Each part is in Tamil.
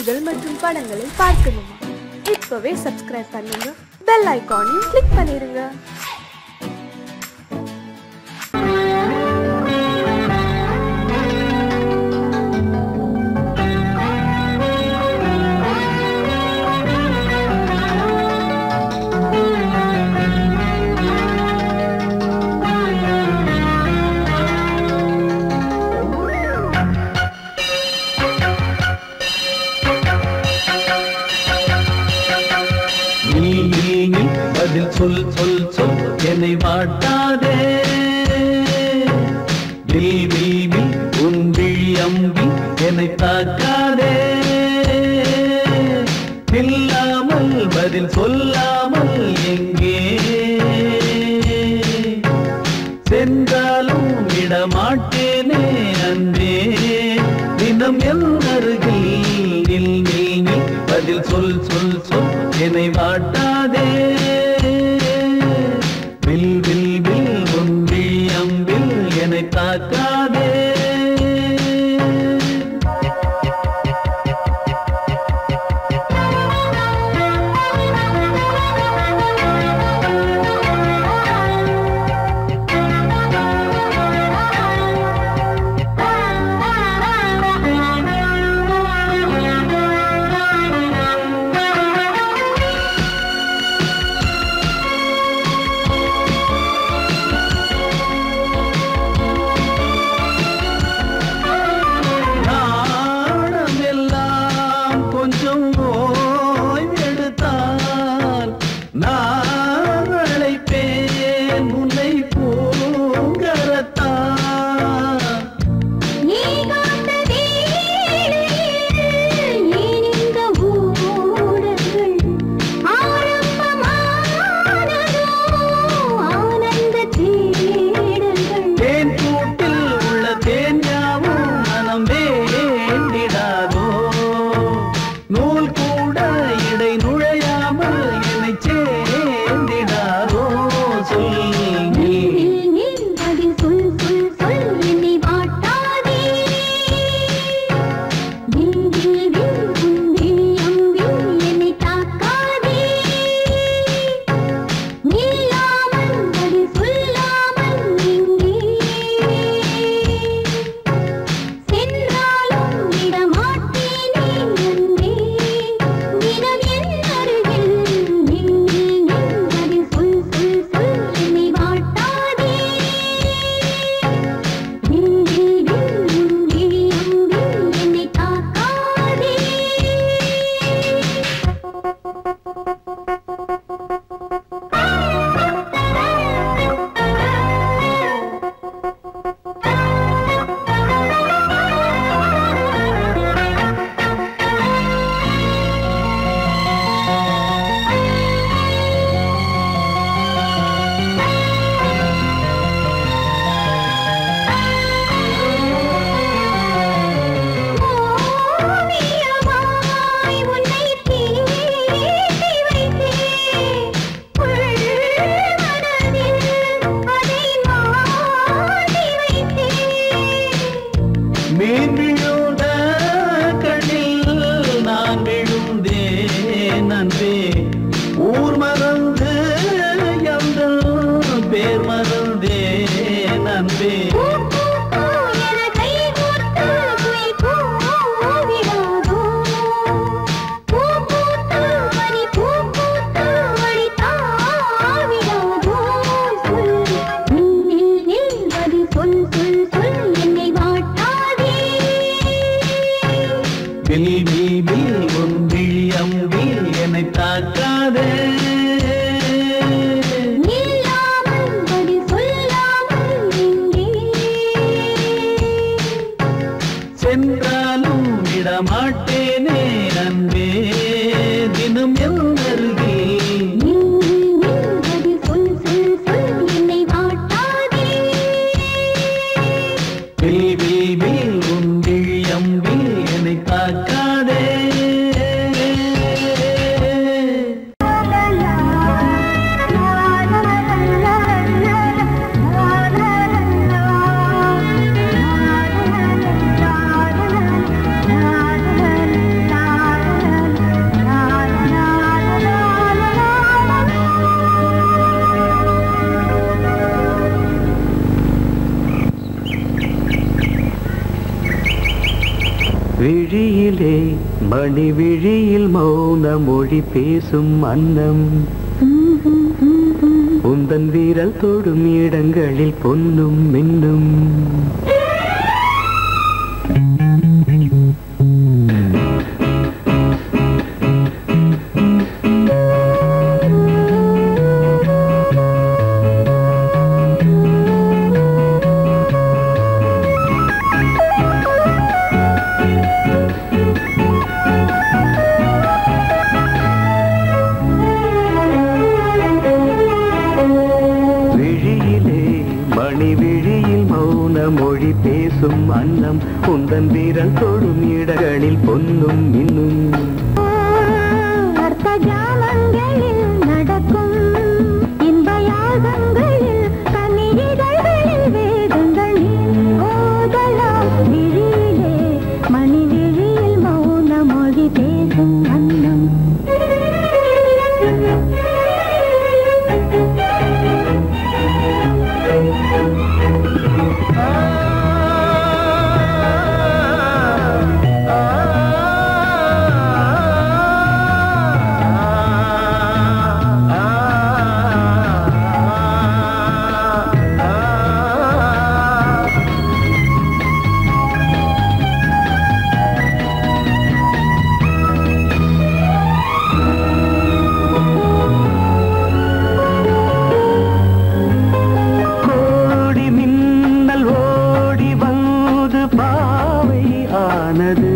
நிகழ்ச்சிகள் மற்றும் படங்களை பார்க்கணுமா இப்பவே சப்ஸ்கிரைப் பண்ணுங்க பெல் ஐகானையும் கிளிக் பண்ணிருங்க நீ நீ நீ பதில் சொல் சொல் சொல் என்னை வாட்டாதே வில் வில் வில் உன் விழி அம்பி என்னை தாக்காதே இல்லாமல் பதில் சொல்லாமல் எங்கே சென்றாலும் விடமாட்டேனே அன்பே தினம் என் அருகில் நில் நில் நில் பதில் சொல் சொல் சொல் என்னை வாட்டாதே வில் வில் வில் ஒன்றி அம்பில் என்னை தாக்காதே நாணம் எல்லாம் கொஞ்சம் ஓய்வெடுத்தால் நான் அழைப்பேன் உன்னை பூங்கரத்தான் நீ காத்த வேளையில் ஏன் இந்த ஊடல்கள் ஆரம்பமானதோ ஆனந்த தேடல்கள் தேன் கூட்டில் உள்ள தேன் யாவும் மனம் வேண்டிடாதோ நூல் கூட இடை நுழையாமல் என்னை சேர்ந்திடாதோ சொல் நீ நில் நில் பதில் சொல் சொல் சொல் என்னை வாட்டாதே வில் வில் வில் உன் விழி அம்பில் என்னை தாக்காதே நில்லாமல் பதில் சொல்லாமல் எங்கே சென்றாலும் விடமாட்டேனே அன்பே தினம் என் அருகில் நில் நில் நில் பதில் சொல் சொல் சொல் என்னை வாட்டாதே வில் வில் வில் உன் விழி அம்பில் என்னை தாக்காதே ஓவியமாய் உன்னை தீட்டி வைத்தேன் உள் மனதில் அதை மாட்டி வைத்தேன் மீன் விழுந்த கண்ணில் நான் விழுந்தேன் அன்பே ஊர் மறந்து எங்கள் பேர் மறந்தேன் அன்பே பூ பூ பூ என கை கோர்த்து குயில் கூவிடாதோ பூ பூத்து மணி பூ பூத்து மணி தாவிடாதோ சொல் நில் நில் நில் பதில் சொல் சொல் சொல் என்னை வாட்டாதே வில் வில் வில் உன் விழி அம்பில் என்னை தாக்காதே நில்லாமல் பதில் சொல்லாமல் எங்கே சென்றாலும் விடமாட்டேனே அன்பே தினம் என் அருகில் நில் நில் நில் பதில் சொல் சொல் சொல் என்னை வாட்டாதே வில் வில் வில் உன் விழி அம்பில் என்னை தாக்காதே la la la la la la la la விழியிலே மணி விழியில் மௌன மொழி பேசும் அன்னம் உந்தன் வீரல் தொடும் இடங்களில் பொன்னும் மின்னும் விழியிலே மணி விழியில் மௌன மொழி பேசும் அன்னம் உந்தன் வீரல் தொடும் இடங்களில் பொன்னும் மின்னும் அர்த்த ஜாமங்களில் நடக்கும் இன்ப யாகங்களில் கனிதழ்களில் வேதங்கள் நீ ஓதலாம் விழியிலே மணி விழியில் மௌன மொழி பேசும் அன்னம் கோடி மின்னல் ஓடி வந்து பாவை ஆனது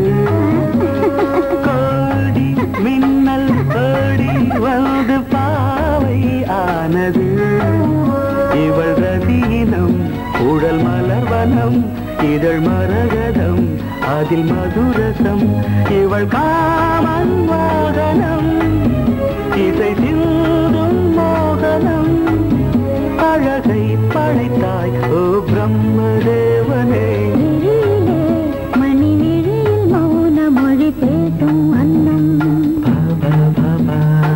கோடி மின்னல் ஓடி வந்து பாவை ஆனது இவள் ரதீனம் உடல் மலர்வனம் இதழ் மரகதம் அதில் மதுரசம் இவள் காமன் மோகனம் இசை சிந்தும் மோகனம் அழகை படைத்தாய் ஓ பிரம்மதேவனே விழியிலே மணி விழியில் மௌன மொழி பேசும் அன்னம் பாபா பாபா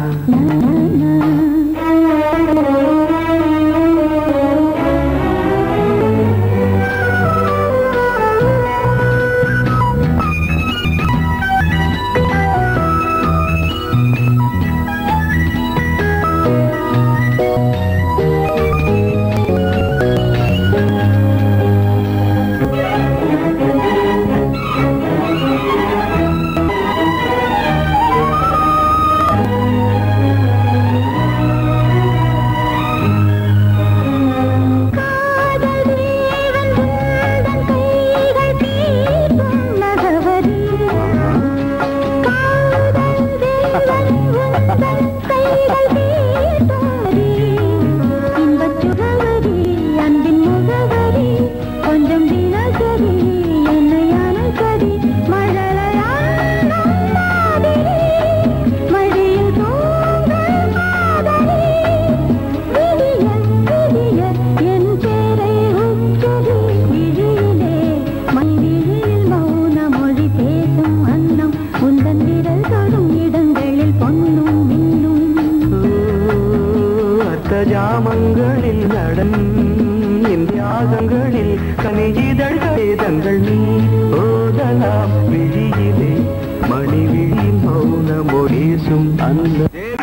காதல் தேவன் உந்தன் கைகள் தீர்க்கும் நகவரி காதல் தேவன் உந்தன் கைகள் தீர்க்கும் இன்பச் சுகவரி அன்பின் முகவரி கொஞ்சம் தினசரி என்னை அணைக்கடி மழலையான மாதிரி மழையில் தூங்கும் காதலி விடிய விடிய என் பேரை உச்சரி விழியிலே மை விழியில் மௌன மொழி பேசும் அன்னம் உந்தன் விரல் தொடும் இடங்களில் பொன்னும் மின்னும் அர்த்த ஜாமங்களில் நடன் இந்தியாசங்களில் கனியிதழ் வேதங்கள் நீ ஓதலாம் விழியிலே மணி விழி மௌன மொழேசும் அந்த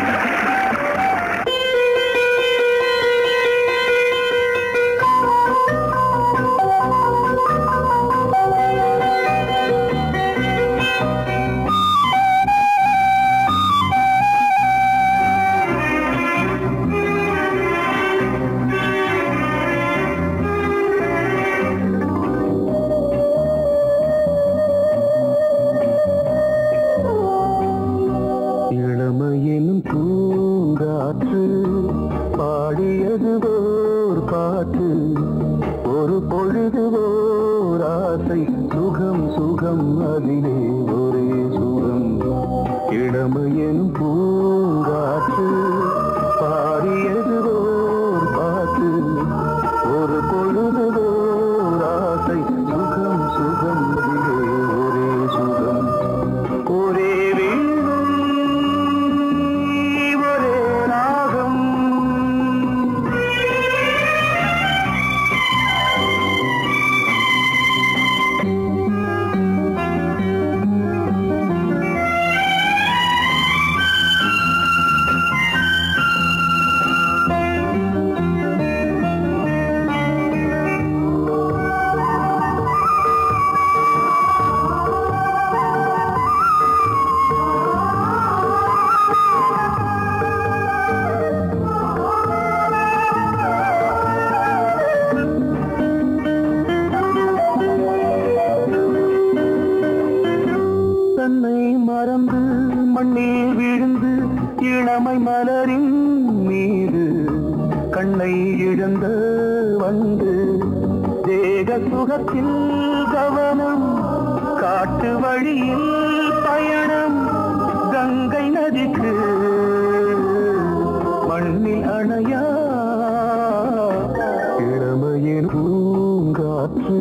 இளமையினும் பூங்காற்று பாடியது ஓர் பாட்டு ஒரு பொழுது ஓர் ஆசை சுகம் சுகம் அதிலே ஒரே சுகம் இளமையினும் பூங்காற்று பாடியது ஓர் பாட்டு ஒரு பொழுது ஓர் ஆசை சுகம் சுகம் அதிலே ஒரே சுகம் ஒரே வீணை ஒரே ராகம் மறந்து மண்ணில் விழுந்து இளமை மலரின் மீது கண்ணை இழந்த வந்து தேக சுகத்தில் கவனம் காட்டு வழியில் பயணம் கங்கை நதிக்கு மண்ணில் அணையா இளமையின் பூங்காற்று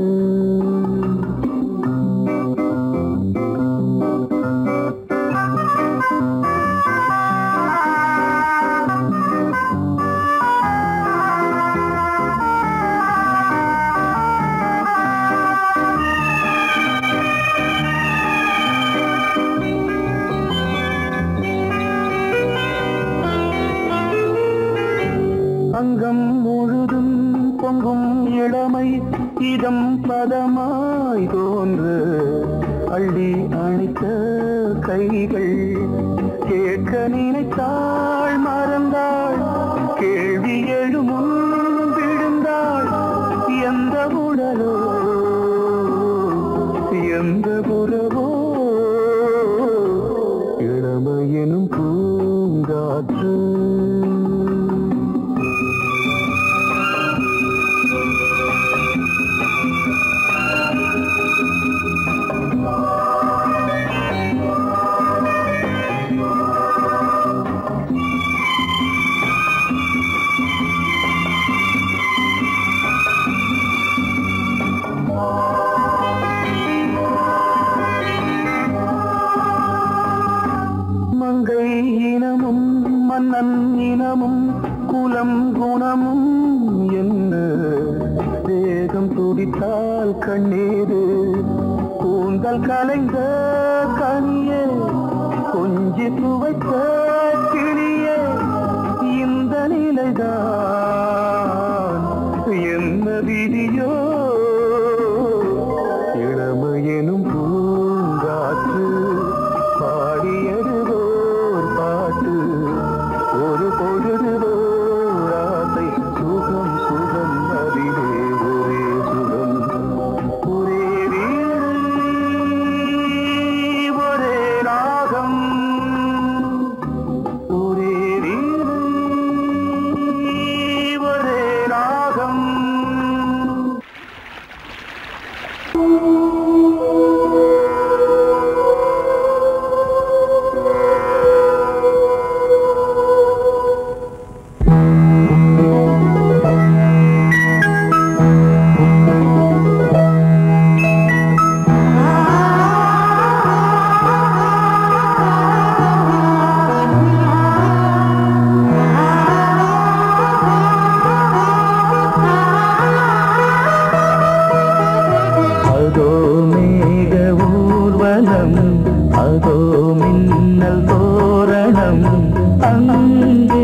அங்கம் முழுதும் பொங்கும் இளமை இதம் பதமாய் தோன்று அள்ளி அணைத்த கைகள் கேட்க நினைத்தாள் மறந்தாள் கேள்வி எழுமுன் விழுந்தாள் எந்த உடலோ எந்த புறவோ இளமையெனும் பூங்காற்று மங்கை இனமும் மன்னன் இனமும் குலம் குணமும் என்ன வேகம் துடித்தால் கண்ணீரு கூந்தல் கலைந்த கனியே கொஞ்சி துவைத்த கிளியே இந்த நிலைதான் என்ன விதியோ இளமையெனும் பூங்காற்று பாடியதுவோர் பாட்டு ஒரு பொழுதுவோர் ஆசை சுகம் சுகம் அதிலே ஒரே சுகம் ஒரே வீடு ஒரே ராகம் ஒரே வீடு ஒரே ராகம் அதோ மேக ஊர்வலம் அதோ மின்னல் தோரணம் அங்கே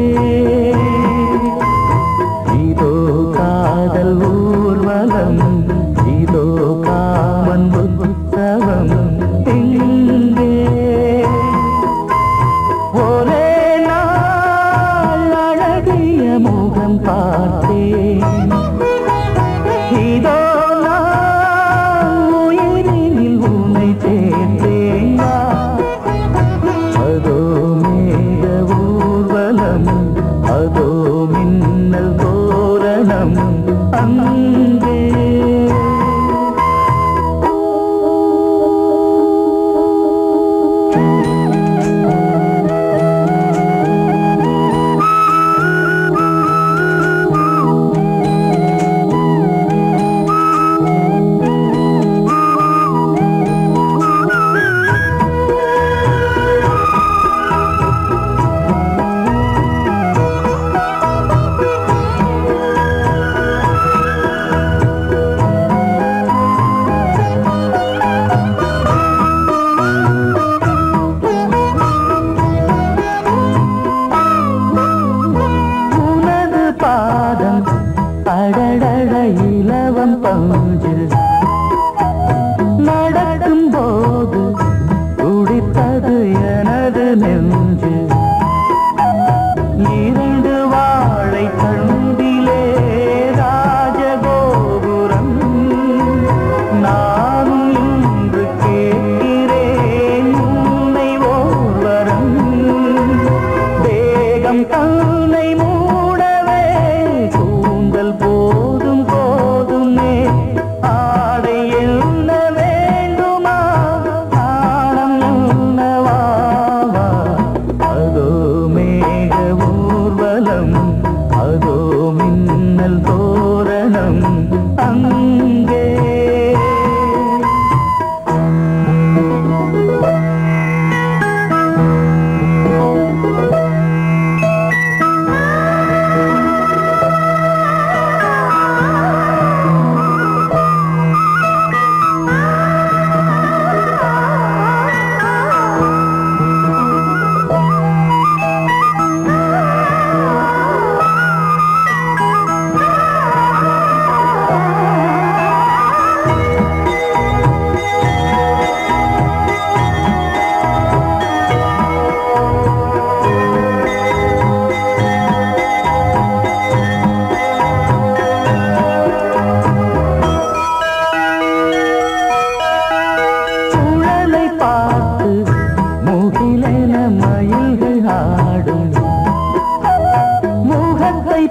இதோ காதல் ஊர்வலம் இதோ காமன் உற்சவம் இங்கே ஒரே நாள் அழகிய முகம் பார்த்தேன் இதோ நான் உயிரினில் உன்னை சேர்த்தேன் வா. அதோ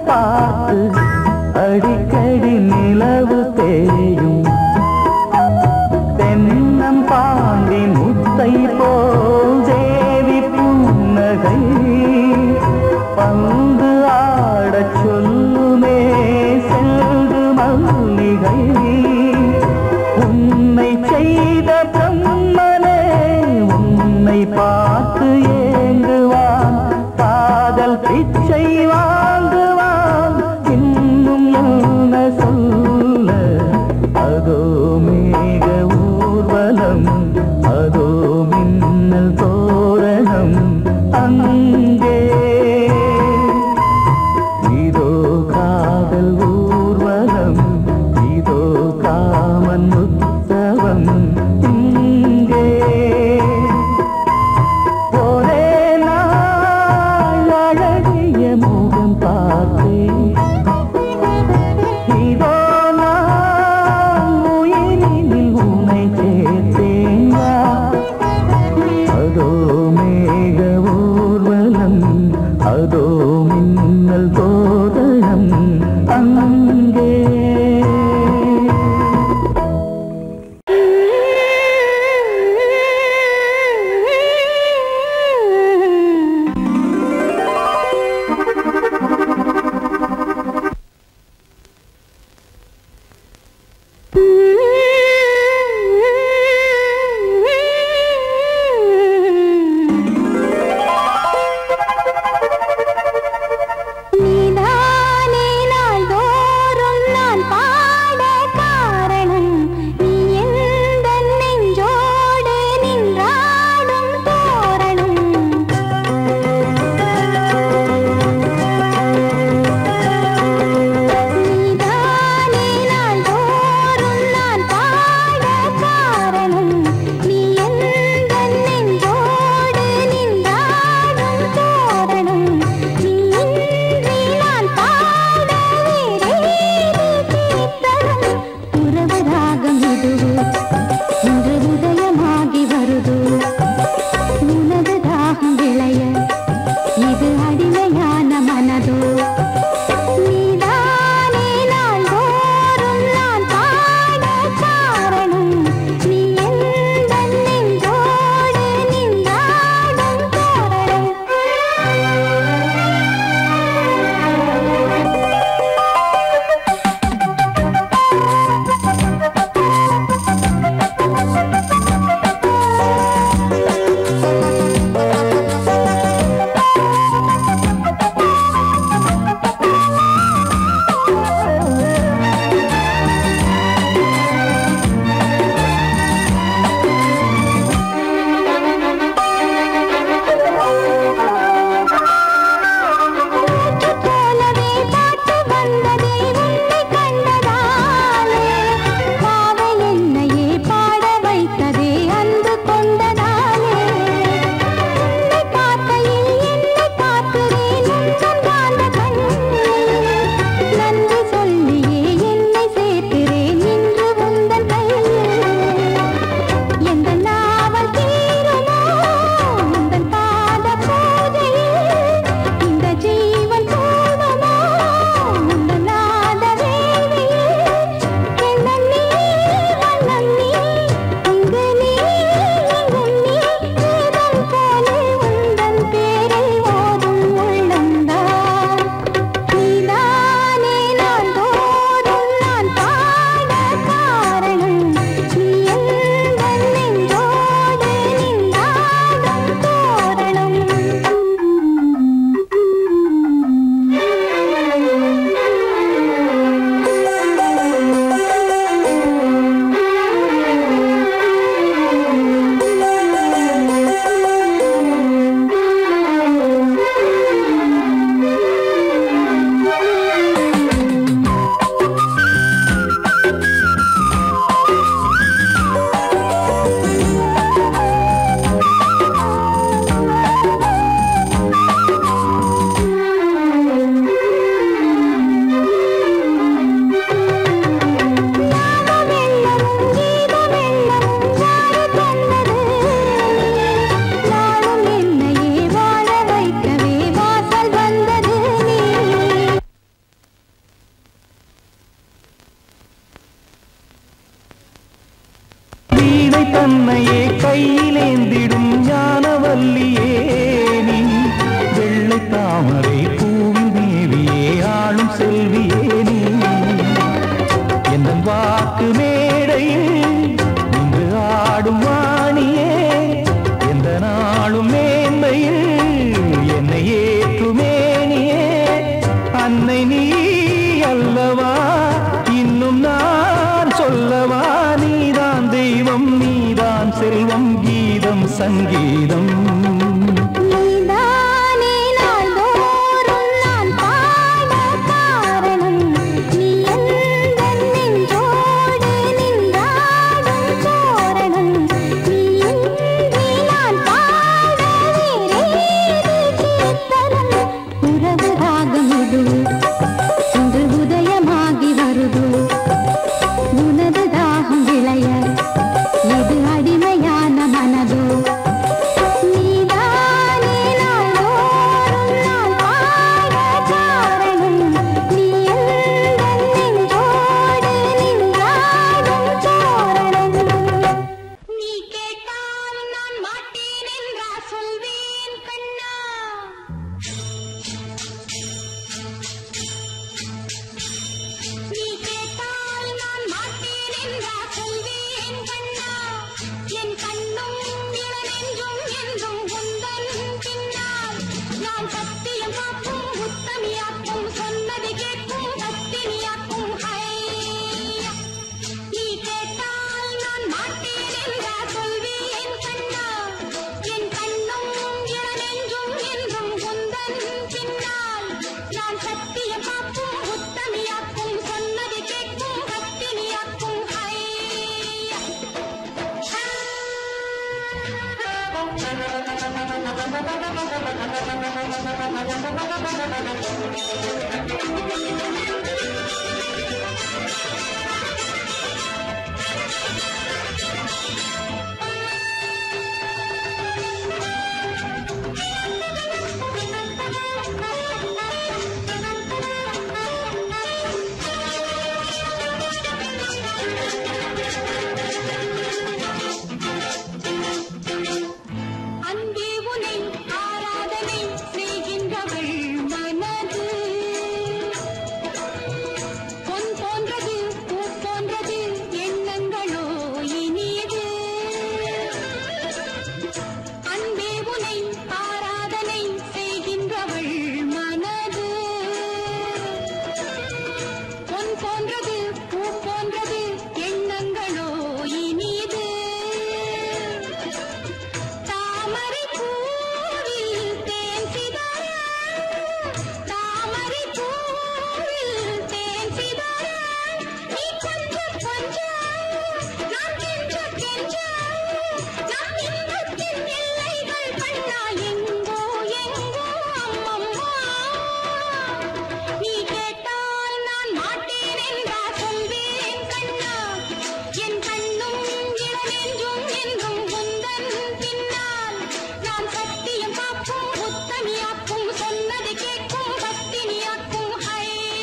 பார்த்து அடிக்கடி நிலவு தேயும் தென்னம் பாண்டி முத்தை போல் தேவி புன்னகை பந்து ஆடச் சொல்லுமே செல்கு மல்லிகை உன்னை செய்த பிரம்மனே உன்னை பார்த்து ஏங்குவான் காதல் பிச்சை வாங்குவான் இன்னும் என்ன சொல்ல அதோ மேக ஊர்வலம் அதோ மின்னல் தோரணம் அங்கே இதோ காதல் ஊர்வலம் இதோ காமன் உற்சவம் இங்கே ஒரே நாள் அழகிய முகம் பார்த்தேன் இதோ நான் உயிரினில் உன்னை சேர்த்தேன் வா. அதோ மேக ஊர்வலம் அன்பே உனை ஆராதனை செய்கின்றவள் மனது பொன் போன்றது பூ போன்றது எண்ணங்களோ இனியது அன்பே உனை ஆராதனை செய்கின்றவள் மனது பொன் போன்றது பூ போன்றது எண்ணங்களோ இனியது தாமரை பூவில் தேன் சிதற தாமரை பூவில் தேன் சிதற நீ கொஞ்சம் கொஞ்சம் நான் கெஞ்ச கெஞ்ச நம் இன்பத்தின் எல்லைகள் கண்ணா எங்கோ எங்கோ அம்மம்மா நீ கேட்டால் நான் மாட்டேன் என்றா சொல்வேன் கண்ணா என் கண்ணும் இளநெஞ்சும் என்றும் உந்தன் பின்னால் நான் சத்தியம் காக்கும் உத்தமியாக்கும் சொன்னதை கேட்கும் பத்தினியாக்கும் ஹை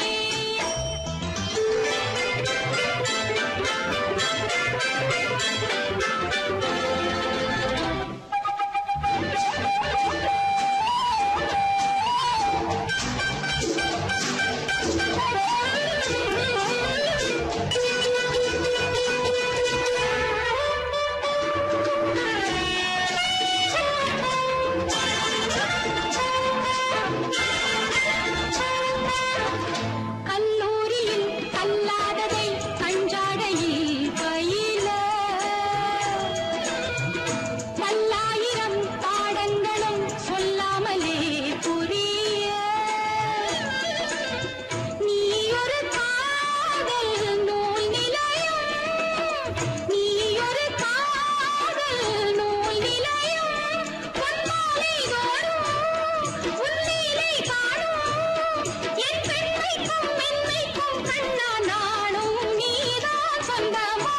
கல்லூரியில் கல்லாததை கஞ்சாடையில் பயில பல்லாயிரம் பாடங்களும் சொல்லாமலே புரிய நீ ஒரு காதல் நூல் நிலையம் நீ ஒரு காதல் நூல் நிலையம் பொன்மாலை தோறும் உன்னிலை காணும் என் பெண்மைக்கும் மென்மைக்கும் கண்ணா நாளும் நீதான் சொந்தமோ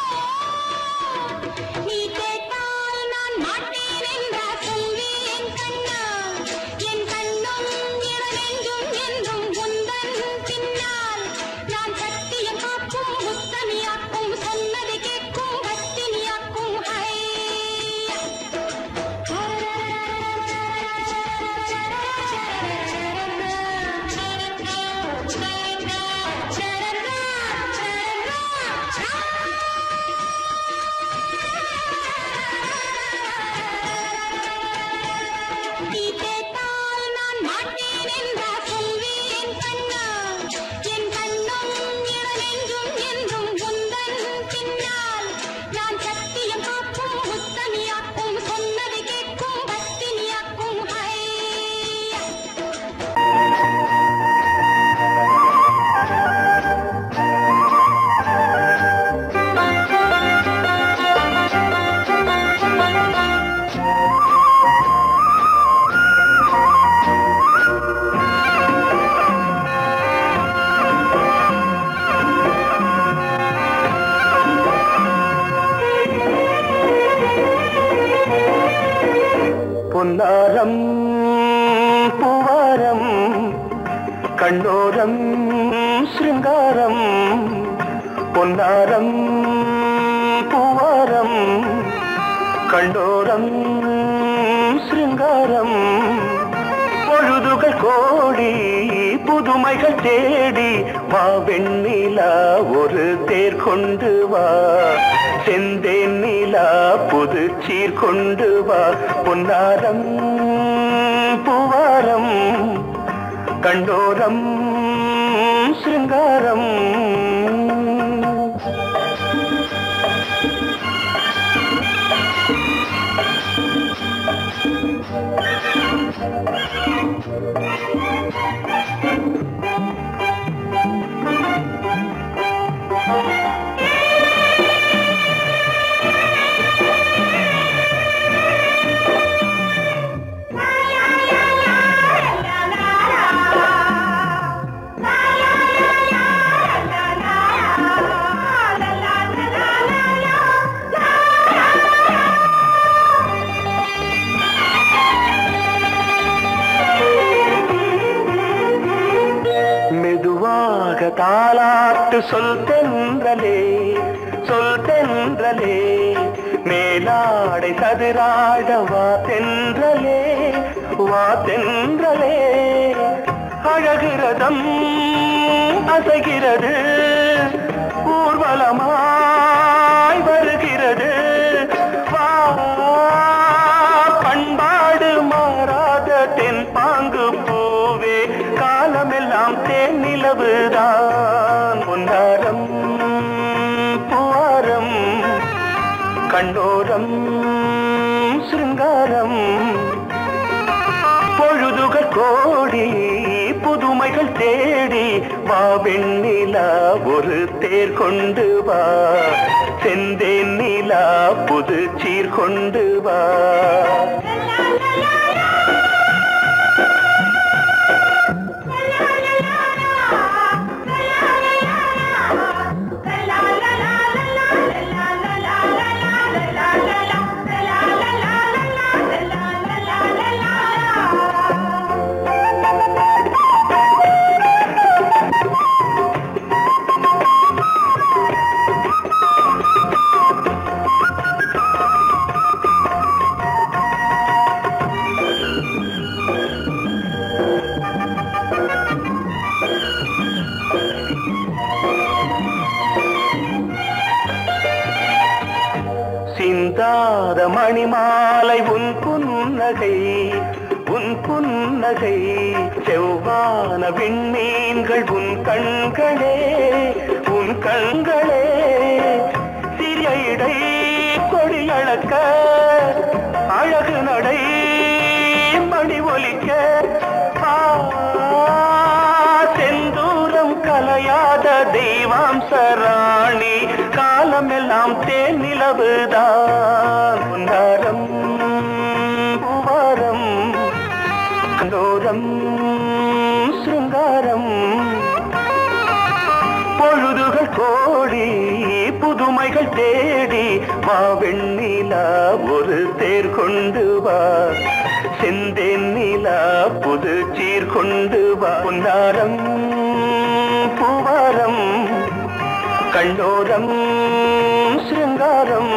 நீ கேட்டால் நான் மாட்டேன் என்றா சொல்வேன் கண்ணா என் கண்ணும் இளநெஞ்சும் என்றும் உந்தன் பின்னால் நான் சத்தியம் காக்கும் உத்தமியாக்கும் சொன்னதை கேட்கும் பத்தினியாக்கும் ஹை நீ கேட்டால் நான் மாட்டேன் என்றா சொல்வேன் கண்ணா என் கண்ணும் இளநெஞ்சும் என்றும் உந்தன் பின்னால் நான் சத்தியம் காக்கும் உத்தமியாக்கும் சொன்னதை கேட்கும் பத்தினியாக்கும் ஹை பொன்னாரம் பூவாரம் கண்ணோரம் சிருங்காரம் பொன்னாரம் பூவாரம் கண்டோரம் சிருங்காரம் பொழுதுகள் கோடி புதுமைகள் தேடி வா வெண்ணிலா ஒரு தேர் கொண்டு வா செந்தேன் நிலா புது சீர் கொண்டு வா பொன்னாரம் பூவாரம் கண்டோரம் சிருங்காரம் தாலாட்டு சொல் தென்றலே சொல் தென்றலே மேலாடை சதுராட வா தென்றலே வா தென்றலே அழகிறதம் அசைகிறது ஊர்வலமாய் வருகிறது வா பண்பாடு மாறாத தென் பாங்கு பூவே காலமெல்லாம் தேன் நிலவுதான் பொன்னாரம் பூவாரம் கண்ணோரம் சிருங்காரம் பொழுதுகள் கோடி புதுமைகள் தேடி வா வெண்ணிலா ஒரு தேர் கொண்டு வா செந்தேன் நிலா புது சீர் கொண்டு வா சிந்தாத மணிமாலை உன் புன்னகை உன் புன்னகை செவ்வான விண்மீன்கள் உன் கண்களே உன் கண்களே சிறிய இடை கொடியளக்க அழகு நடை மணி ஒலிக்க ஆ, செந்தூரம் கலையாத தெய்வாம் சராணி காலமெல்லாம் தேன் நிலவுதான் பொன்னாரம் பூவாரம் கண்டோரம் சிருங்காரம் பொழுதுகள் கோடி புதுமைகள் தேடி வா வெண்ணிலா ஒரு தேர் கொண்டு வா செந்தேன் நிலா புது சீர் கொண்டு வா பொன்னாரம் பூவாரம் கண்டோரம் சிருங்காரம்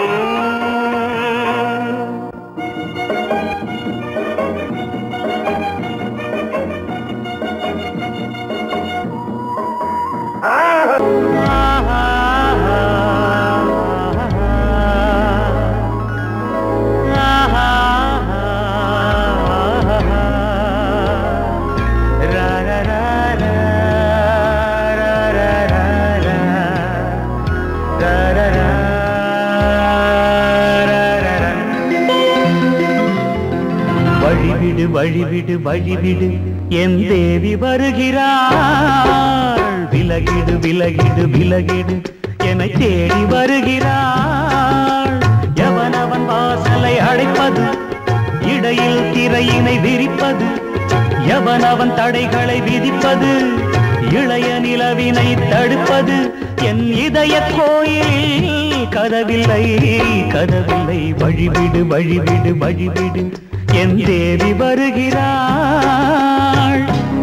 வழிவிடு வழிவிடு வழிவிடு என் தேவி வருகிறாள் விலகிடு விலகிடு விலகிடு என்னை தேடி வருகிறாள் எவனவன் வாசலை அழைப்பது இடையில் திரையினை விரிப்பது எவனவன் தடைகளை விதிப்பது இளைய நிலவினை தடுப்பது என் இதய கோயில் கதவில்லை கதவில்லை வழிவிடு வழிவிடு வழிவிடு என் தேவி வருகிறாள்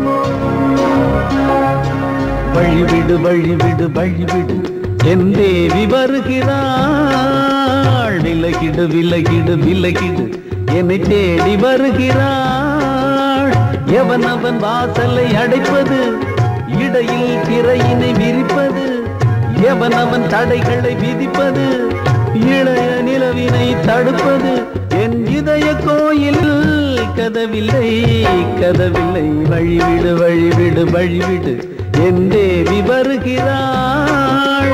வழிவிடு வழிவிடு வழிவிடு என் தேவி வருகிறாள் விலகிடு விலகிடு விலகிடு என்னை தேடி வருகிறாள் எவன் அவன் வாசலை அடைப்பது இடையில் திரையினை விரிப்பது எவன் அவன் தடைகளை விதிப்பது இளைய நிலவினை தடுப்பது என் இதய கோயில் கதவில்லை கதவில்லை வழிவிடு வழிவிடு வழிவிடு என் தேவி வருகிறாள்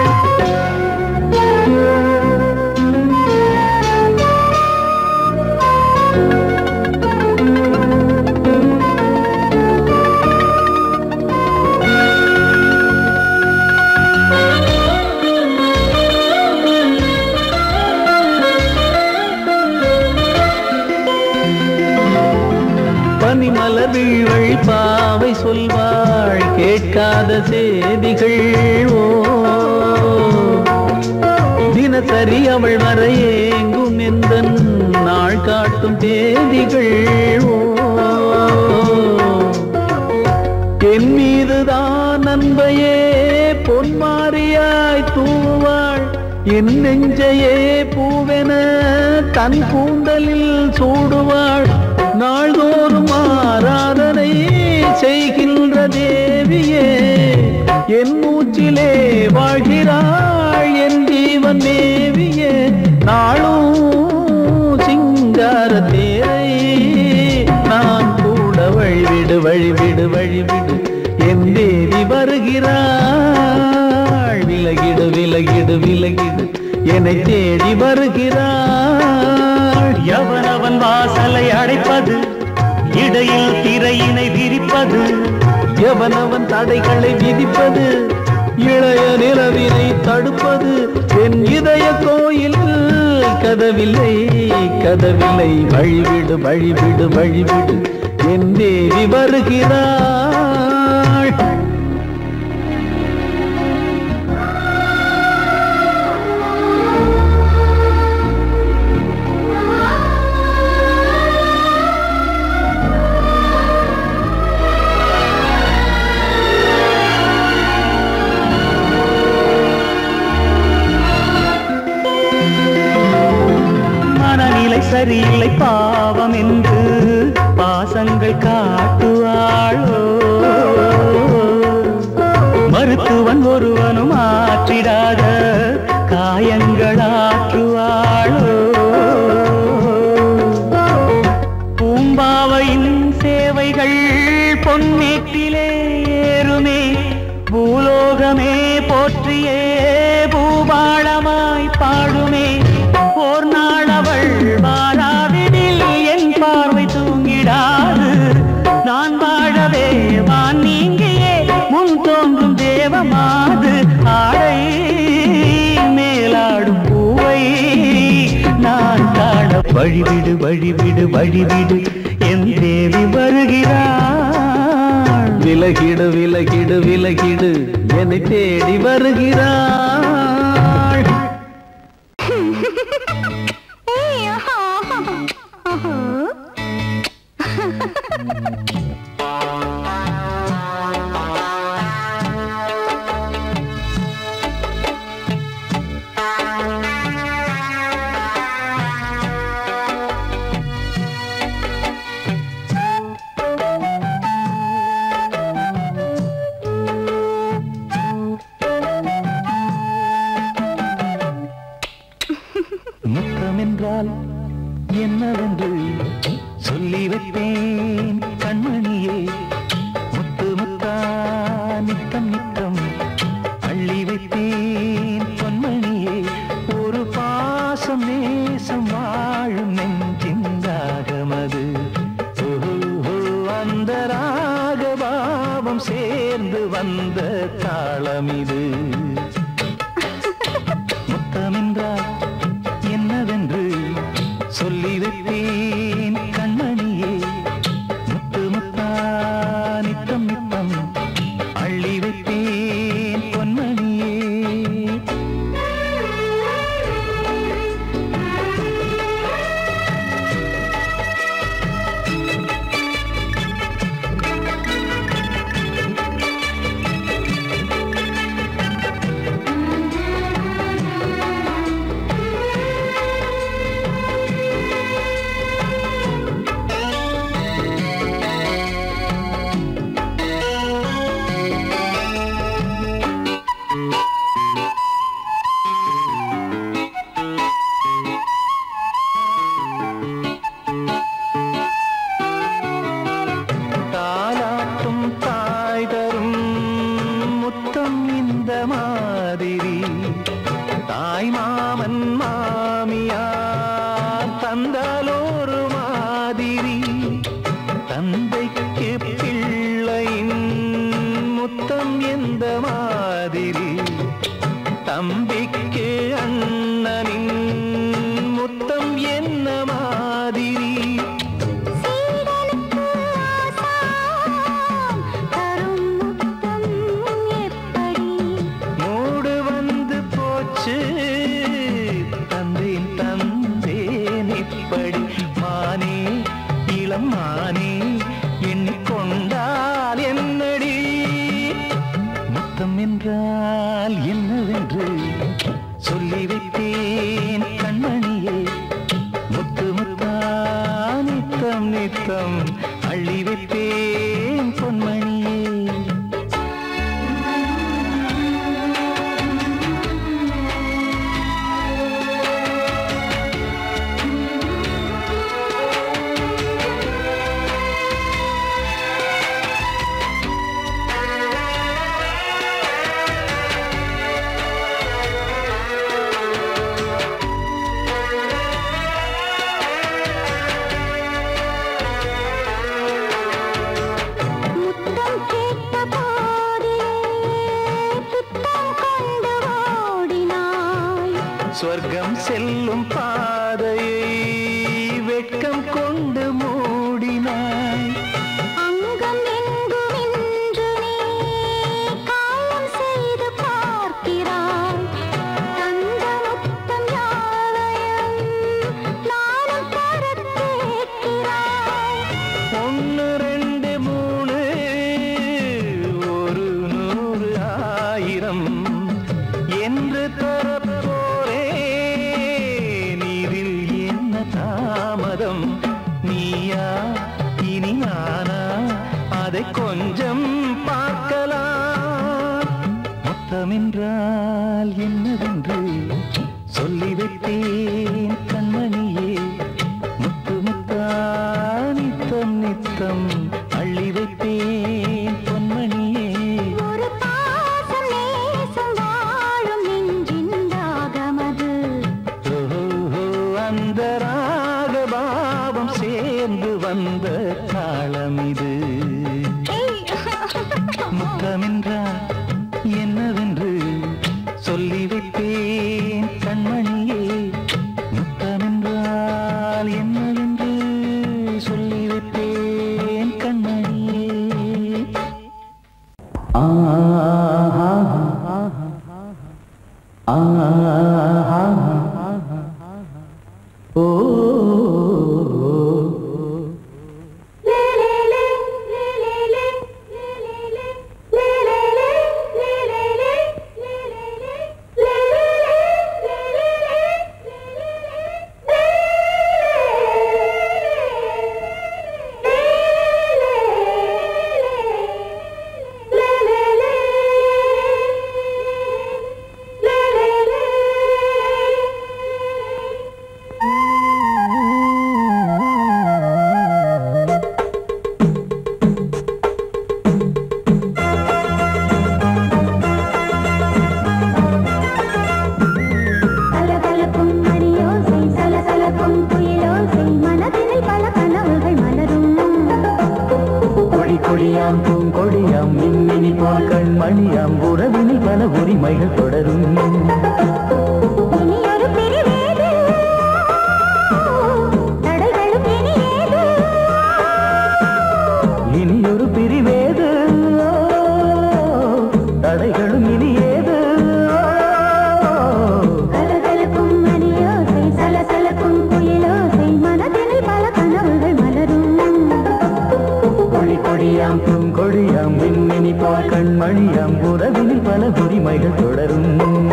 பனிமலர் வீழ்வழி பாவை சொல்வாள் கேட்காத செய்திகள் ஓ தினசரி அவள் வர ஏங்கும் எந்த நாள் காட்டும் தேதிகள் ஓ என் மீதுதான் அன்பையே என் நெஞ்சையே பூவென தன் கூந்தலில் சூடுவாள் நாள்தோறும் ஆராதனை செய்கின்ற தேவியே என் மூச்சிலே வாழ்கிறாள் என் ஜீவன் தேவியே நாளும் சிங்கார தேரை நான் கூட வழிவிடு வழிவிடு வழிவிடு என் தேவி வருகிறாள் விலகிடு விலகிடு விலகிடு என்னை தேடி வருகிறாள் எவனவன் வாசலை அடைப்பது இடையில் திரையினை விரிப்பது எவனவன் தடைகளை விதிப்பது இளைய நிலவினை தடுப்பது என் இதய கோயில் கதவில்லை கதவில்லை வழிவிடு வழிவிடு வழிவிடு என் தேவி வருகிறாள் மனநிலை சரியில்லை பாவம் என்று பாசங்கள் காட்டுவாளோ மருத்துவன் ஒருவனும் ஆற்றிடாத காயங்களாற்றுவாளோ பூம்பாவையின் சேவைகள் பொன்னேட்டிலே ஏறுமே பூலோகமே போற்றியே பூபாளமாய் பாடுமே ஓர் நாள் அவள் வாராவிடில் என் பார்வை தூங்கிடாது நான் வாழவே வான் நீங்கியே முன் தோன்றும் தேவமாது ஆடை மேலாடும் பூவை நான் காண வழிவிடு வழிவிடு வழிவிடு என் தேவி வருகிறாள் விலகிடு விலகிடு விலகிடு என்னை தேடி வருகிறாள் முத்தம் என்றால் என்னவென்று சொல்லி வைப்பேன் கண்மணியே முத்து முத்தா நித்தம் நித்தம் அள்ளி வைப்பேன் பொன்மணியே ஒரு பாசம் நேசம் வாழும் நெஞ்சின் ராகமது ஓஹோ, அந்த ராகபாவம் சேர்ந்து வந்த தாளம் இது முத்தமென்றால் என்னவென்று சொல்லி வைப்பேன் கண்மணியே முத்து முத்தா நித்தம் நித்தம் அள்ளி வைப்பேன் பொன்மணியே தாலாட்டும் தாய் தரும் முத்தம் இந்த மாதிரி தாய் மாமன் மாமியார் தந்தாலோரு மாதிரி தந்தைக்கு பிள்ளையின் முத்தம் எந்த மாதிரி தம்பிக்கு அண்ணனின் முத்தம் என்ன மாதிரி சீடனுக்கு ஆசான் தரும் முத்தம் எப்படி மூடு வந்து போச்சு தந்தேன் தந்தேன் இப்படி மானே இளம் மானே எண்ணிக்கொண்டால் என்னடி முத்தம் என்றால் என்னவென்று சொல்லி வைப்பேன் நித்தம் அள்ளி வைப்பேன் பொன்மணியே முத்தம் கேட்ட போதே துத்தம் கொண்டு ஓடினாய் சொர்க்கம் செல்லும் பாதையை வெட்கம் கொண்டு மூடினாய் அங்கம் எங்கும் இன்று நீ காயம் செய்து பார்க்கிறாய் தந்த முத்தம் யாவையும் நானும் தரக் கேட்கிறாய் ஒன்று ரெண்டு மூணு ஒரு நூறு ஆயிரம் என்று தரப்போரே நீரில் என்ன தாமதம் நீயா இனி நானா அதை கொஞ்சம் பார்க்கலாம் மொத்தமென்றால் என்னவென்று சொல்லி வைத்தேன் கண்மணியே முத்து முத்தா நித்தம் நித்தம் அள்ளி வைப்பேன் பொன்மணியே ஒரு பாசம் நேசம் வாழும் நெஞ்சின் ராகமது ஓஹோ, அந்த ராகபாவம் சேர்ந்து வந்த தாளம் இது முத்தமென்றால் என்னவென்று சொல்லி வைப்பேன் கண்மணியே முத்தமென்றால் என்னவென்று சொல்லி வைப்பேன் கண்மணியே கலகலக்கும் மணியோசை சலசலக்கும் குயிலோசை மனதினில் பல கனவுகள் மலரும் கொடி கொடியாம் பூங்கொடியாம் மின்மினி போல் கண்மணியாம் உறவினில் பல உரிமைகள் தொடரும் இனி ஒரு பிரிவேது தடைகளும் இனி ஏது இனி ஒரு பிரிவேது தடைகளும் இனி ஏது கலகலக்கும் மணியோசை சலசலக்கும் குயிலோசை மனதினில் பல கனவுகள் மலரும் கொடி கொடியாம் பூங்கொடியாம் மின்மினி போல் கண்மணியாம் உறவினில் பல உரிமைகள் தொடரும்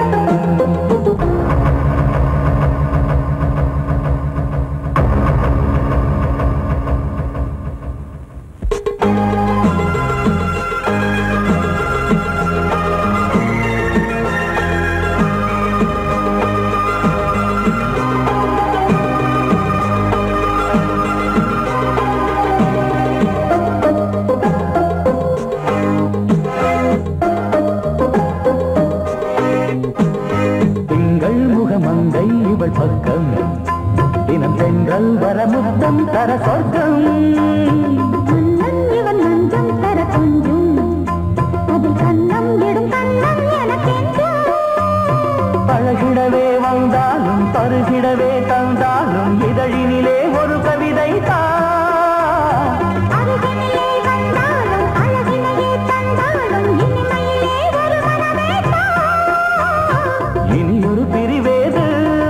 திங்கள் முகமங்கை இவள் பக்கம் தினம் சென்றல் வர முத்தம் தர சொர்க்கம் மன்னன் இவன் மஞ்சம் தர கொஞ்சும் அதில் கண்ணம் இடும் கண்ணம் எனக்கென்றும் பழகிடவே வந்தாலும் பருகிடவே தந்தாலும் இதழினிலே ஒரு கவிதை தான் அருகினிலே வந்தாலும் அழகினையே தந்தாலும் இனிமையிலே ஒரு மனமேட்டா இனி ஒரு பிரிவேது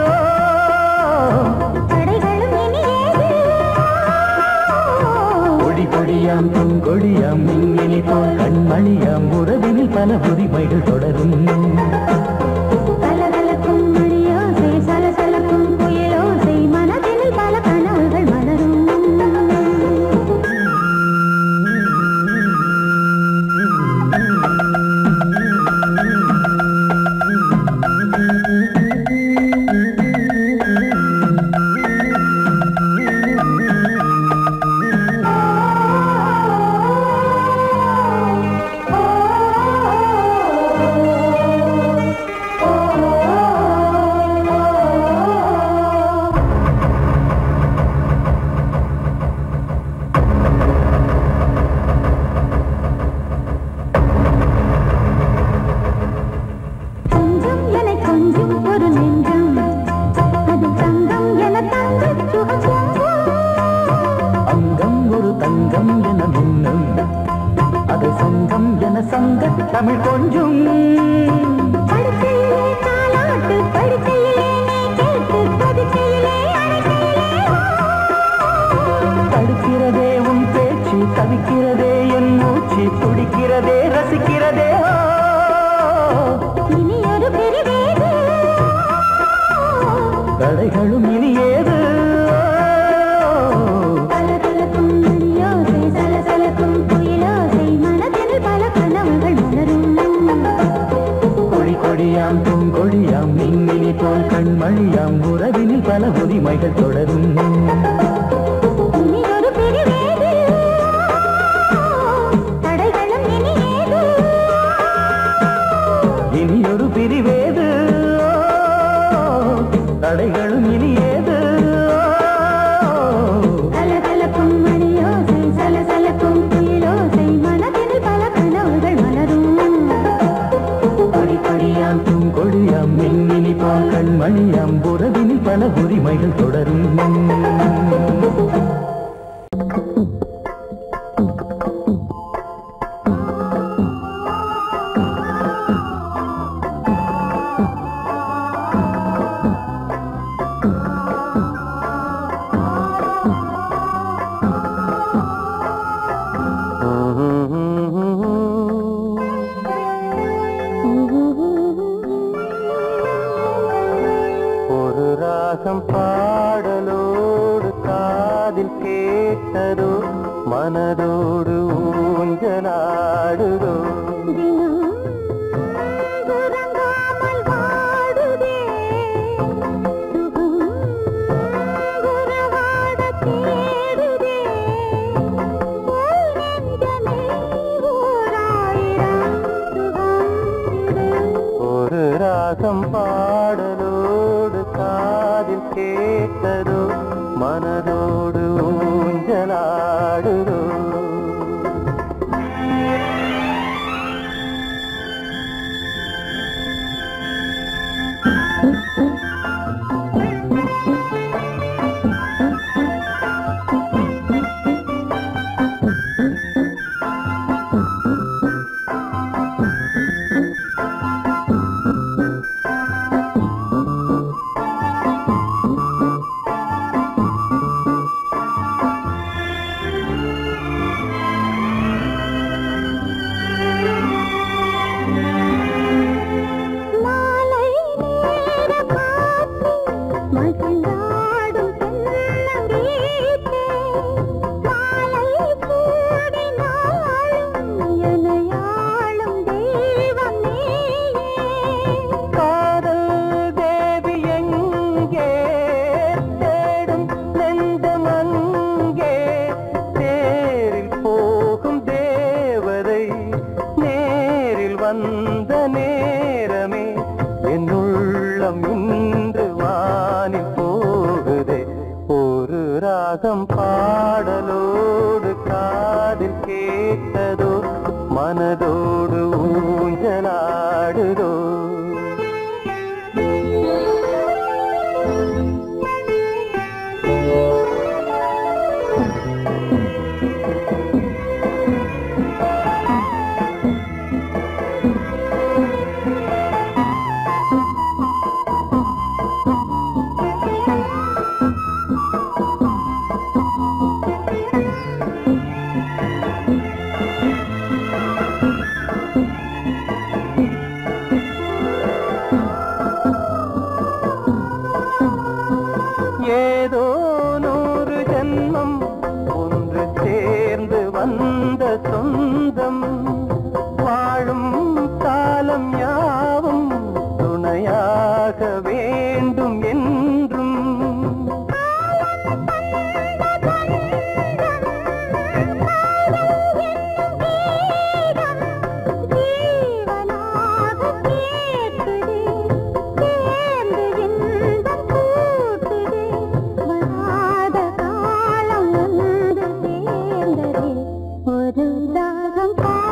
தடைகளும் இனி ஏது கொடி கொடியாம் பூங்கொடியாம் மின்மினி போல் கண்மணியாம் உறவினில் பல உரிமைகள் தொடரும் கலகலக்கும் மணியோசை சலசலக்கும் குயிலோசை மனதினில் பல கனவுகள் மலரும் மேகம் என மின்னும் அது சங்கம் என சங்க தமிழ் கொஞ்சும் படுக்கையிலே தாலாட்டு படுக்கையிலே நீ கேட்டு படுக்கையிலே அழைக்கையிலே தடுக்கிறதே உன் பேச்சு தவிக்கிறதே என் மூச்சு துடிக்கிறதே ரசிக்கிறதே ஓ. இனி ஒரு பிரிவேது தடைகளும் இனி ஏது கலகலக்கும் மணியோசை சலசலக்கும் குயிலோசை மனதில் பல கனவுகள் மலரும் கொடி கொடியாம் பூங்கொடியாம் மின்மினி போல் கண்மணியாம் உறவினில் பல உரிமைகள் தொடரும் இனி ஒரு பிரிவேது தடைகளும் இனி ஏது இனி ஒரு பிரிவேது தடைகளும் இனி ஏது கலகலக்கும் மணியோசை சலசலக்கும் குயிலோசை மனதில் பல கனவுகள் மலரும் கொடி கொடியாம் பூங்கொடியாம் மின்மினி போல் கண்மணியாம் உறவினில் பல உரிமைகள் தொடரும் ஒரு ராகம் பாடலோடு காதில் கேட்டதோ மனதோடு ஊஞ்சலாடுதோ தினம் உறங்காமல் வாடுதே சுகம் உறவாடத் தேடுதே உள் நெஞ்சமே ஓராயிரம் சுகம் இது ஒரு ராகம் பாடலோடு காதில் கேட்டதோ மனதோடு ஊஞ்சலாடுதோ மாலை நேர காற்று மகிழ்ந்தாடும் தென்னங்கீற்றே மாலை சூடினாலும் எனையாளும் தெய்வம் நீயே காதல் தேவி எங்கே தேடும் நெஞ்சம் அங்கே தேரில் போகும் தேவதை நேரில் வந்த நேரமே என் உள்ளம் இன்று வானில் போகுதே ஒரு ராகம் பாடலோடு காதில் கேட்டதோ மனதோடு ஊஞ்சலாடுதோ ஏதோ நூறு ஜென்மம் ஒன்று சேர்ந்து வந்த சொந்தம் வாழும் காலம் யாவும் துணையாக வேண்டும் என்றும் ஜீவனாக கேட்குதே சேர்ந்து இன்பம் கூட்டுதே வராத காலம் வந்து சேர்ந்ததே ஒரு தாகம் பா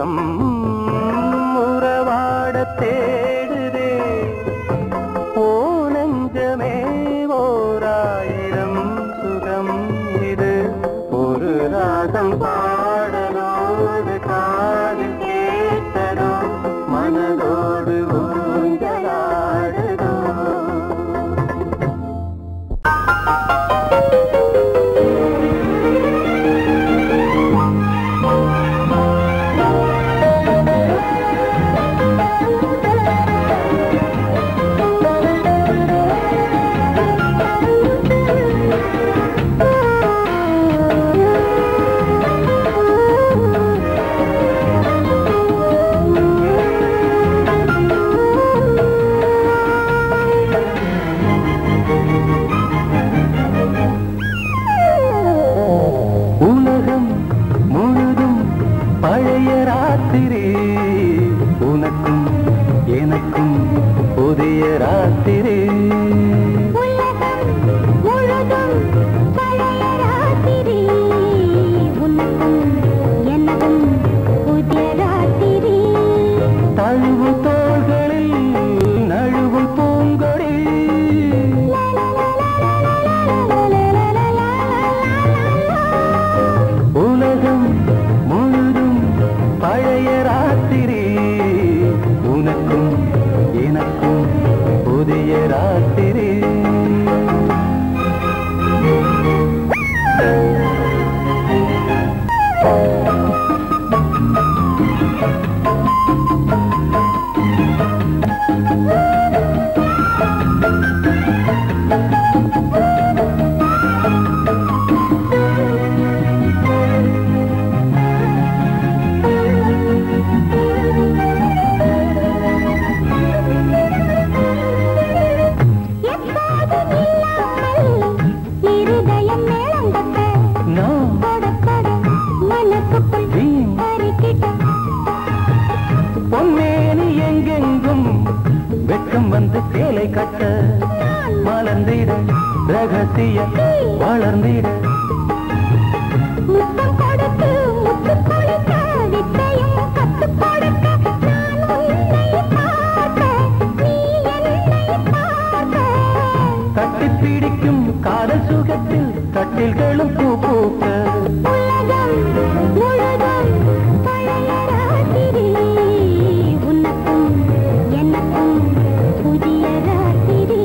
உலகம் உறவாட தேடுதே ஓ நெஞ்சமே ஓராயிரம் சுகம் இது ஒரு ராகம் பாடலோடு காதில் கேட்டதோ மனதோடு ஊஞ்சலாடுதோ உலகம் முழுதும் பழைய ராத்திரி உனக்கும் எனக்கும் புதிய ராத்திரி உலகம் முழுதும் பழைய ராத்திரி உனக்கும் எனக்கும் புதிய ராத்திரி தழுவு தோள்களில் நழுவு பூங்கொடி உலகம் முழுதும் பழைய ராத்திரி உனக்கும் எனக்கும் புதிய ராத்திரி எப்போதும் இல்லாமல் இருதயம் மேளங்கட்ட நாம் தொட தொட மனசுக்குள் வீண் அரிக்கிட்ட பொன்மேனி எங்கெங்கும் வெட்கம் வந்து சேலை கட்ட மலர்ந்திட ரகசிய வளர்ந்திட முத்தம் கொடுத்து முத்து கொடுக்க வித்தையும் கத்துக் கொடுக்க நான் உன்னை பார்க்க நீ என்னை பார்க்க கட்டி பிடிக்கும் காதல் சுகத்தில் கட்டில்களும் பூ பூக்க உலகம் முழுதும் பழைய ராத்திரி உனக்கும் எனக்கும் புதிய ராத்திரி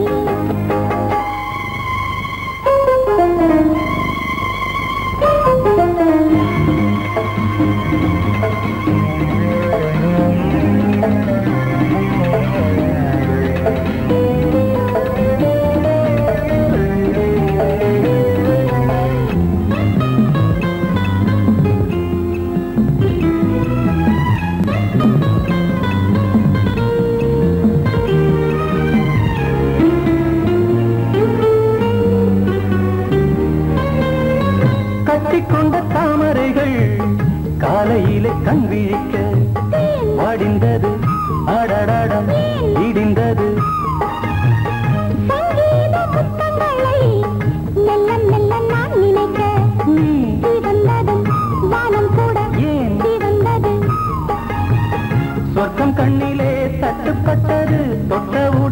கட்டிக்கொண்ட தாமரைகள் காலையிலே கண் விழிக்க வாடிந்தது அடடடம் இடிந்தது சங்கீத முத்தங்களை மெல்ல மெல்ல நான் நினைக்க நீ சிவந்ததும் வானம் கூட ஏன் சிவந்தது சொர்க்கம் கண்ணிலே தட்டுப்பட்டது தொட்ட